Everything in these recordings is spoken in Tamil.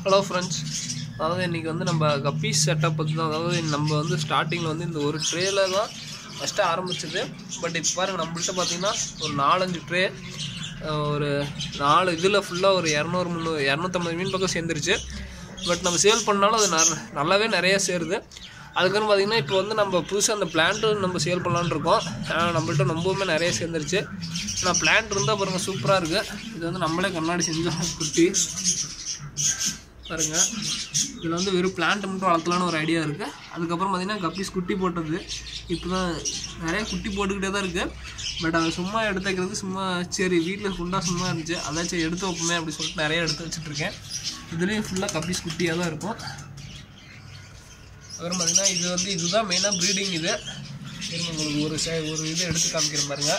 ஹலோ ஃப்ரெண்ட்ஸ் அதாவது இன்றைக்கி வந்து நம்ம கப்பீஸ் செட்டப் பற்றி தான் அதாவது நம்ம வந்து ஸ்டார்டிங்கில் வந்து இந்த ஒரு ட்ரேல தான் ஃபஸ்ட்டு ஆரம்பிச்சது பட் இப்போ பாருங்கள் நம்மள்ட்ட பார்த்தீங்கன்னா ஒரு நாலஞ்சு ட்ரே ஒரு நாலு இதில் ஃபுல்லாக ஒரு இரநூறு முந்நூறு இரநூத்தம்பது மீன் பக்கம் சேர்ந்துருச்சு பட் நம்ம சேல் பண்ணாலும் அது ந- நல்லாவே நிறைய சேருது அதுக்கப்புறம் பார்த்தீங்கன்னா இப்போ வந்து நம்ம புதுசாக அந்த பிளான்ட்டு நம்ம சேல் பண்ணலான்னு இருக்கோம் ஆனால் நம்மள்ட்ட ரொம்பவுமே நிறைய சேர்ந்துருச்சு ஆனால் பிளான்ட் இருந்தால் பாருங்கள் சூப்பராக இருக்குது இது வந்து நம்மளே கண்ணாடி செஞ்சோம் குட்டி பாருங்க இதில் வந்து வெறும் பிளான்ட் மட்டும் வளர்த்தலான்னு ஒரு ஐடியா இருக்குது அதுக்கப்புறம் பார்த்தீங்கன்னா கப்பீஸ் குட்டி போட்டது இப்போ தான் நிறைய குட்டி போட்டுக்கிட்டே தான் இருக்குது பட் அதை சும்மா எடுத்து வைக்கிறது சும்மா சரி வீட்டில் ஃபுல்லாக சும்மா இருந்துச்சு அதான் சரி எடுத்து வைப்போமே அப்படி சொல்லிட்டு நிறைய எடுத்து வச்சுட்ருக்கேன் இதுலேயும் ஃபுல்லாக கப்பீஸ் குட்டியாக தான் இருக்கும் அப்புறம் பார்த்தீங்கன்னா இது வந்து இதுதான் மெயினாக ப்ரீடிங் இது இருங்க உங்களுக்கு ஒரு சை ஒரு இது எடுத்து காமிக்கிறேன் பாருங்கள்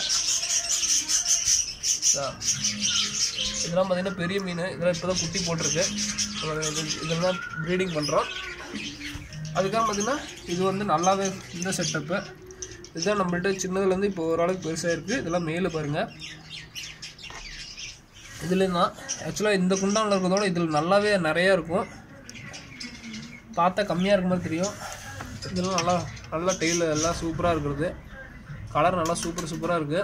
இதா. இதெல்லாம் பார்த்தீங்கன்னா பெரிய மீன் இதெல்லாம் இப்போ தான் குட்டி போட்டிருக்கு அப்புறம் இது- இதெல்லாம் ப்ரீடிங் பண்ணுறோம் அதுக்கப்புறம் பார்த்தீங்கன்னா இது வந்து நல்லாவே இந்த செட்டப்பு இதுதான் நம்மள்ட்ட சின்னதுலேருந்து இப்போ ஓரளவுக்கு பெருசாக இருக்குது இதெல்லாம் மேலே பாருங்கள் இதுலேயும் தான் ஆக்சுவலாக இந்த குண்டானில் இருக்கிறதோட இதில் நல்லாவே நிறையா இருக்கும் பார்த்தா கம்மியாக இருக்க மாதிரி தெரியும் இதெல்லாம் நல்லா நல்லா டெய்ல் எல்லாம் சூப்பராக இருக்கிறது கலர் நல்லா சூப்பர் சூப்பராக இருக்குது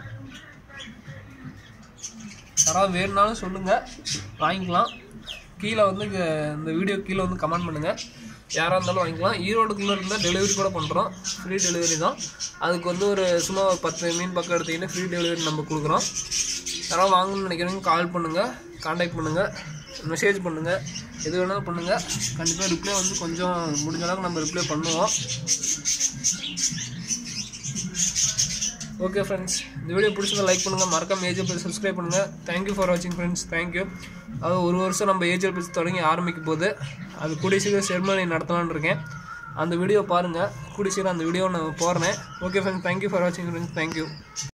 யாராவது வேணுனாலும் சொல்லுங்கள் வாங்கிக்கலாம் கீழே வந்து இங்க இந்த வீடியோ கீழே வந்து கமெண்ட் பண்ணுங்கள் யாராக இருந்தாலும் வாங்கிக்கலாம் ஈரோடுக்குள்ளே இருந்தால் டெலிவரி கூட பண்ணுறோம் ஃப்ரீ டெலிவரி தான் அதுக்கு வந்து ஒரு சும்மா ஒரு பத்து மீன் பக்கம் எடுத்தீங்கன்னா ஃப்ரீ டெலிவரி நம்ம கொடுக்குறோம் யாராவது வாங்கணும்னு நினைக்கிறவங்க கால் பண்ணுங்கள் காண்டாக்ட் பண்ணுங்கள் மெசேஜ் பண்ணுங்கள் எது வேணாலும் பண்ணுங்கள் கண்டிப்பாக ரிப்ளை வந்து கொஞ்சம் முடிஞ்ச அளவுக்கு நம்ம ரிப்ளை பண்ணுவோம் ஓகே ஃப்ரெண்ட்ஸ் இந்த வீடியோ பிடிச்சதை லைக் பண்ணுங்கள் மறக்காம ஏஜிஎல் பேஜ் சப்ஸ்கிரைப் பண்ணுங்கள் தேங்க்யூ ஃபார் வாட்சிங் ஃப்ரெண்ட்ஸ் தேங்க்யூ அது ஒரு வருஷம் நம்ம ஏஜிஎல் பேஜ் தொடங்கி ஆரம்பிக்கும் போது அது கூடிய சீக்கிரம் செரிமனி நடத்தலாம்னு இருக்கேன் அந்த வீடியோ பாருங்கள் கூடிய சீக்கிரம் அந்த வீடியோ நான் போடுறேன் ஓகே ஃப்ரெண்ட்ஸ் தேங்க்யூ ஃபார் வாட்சிங் ஃப்ரெண்ட்ஸ் தேங்க்யூ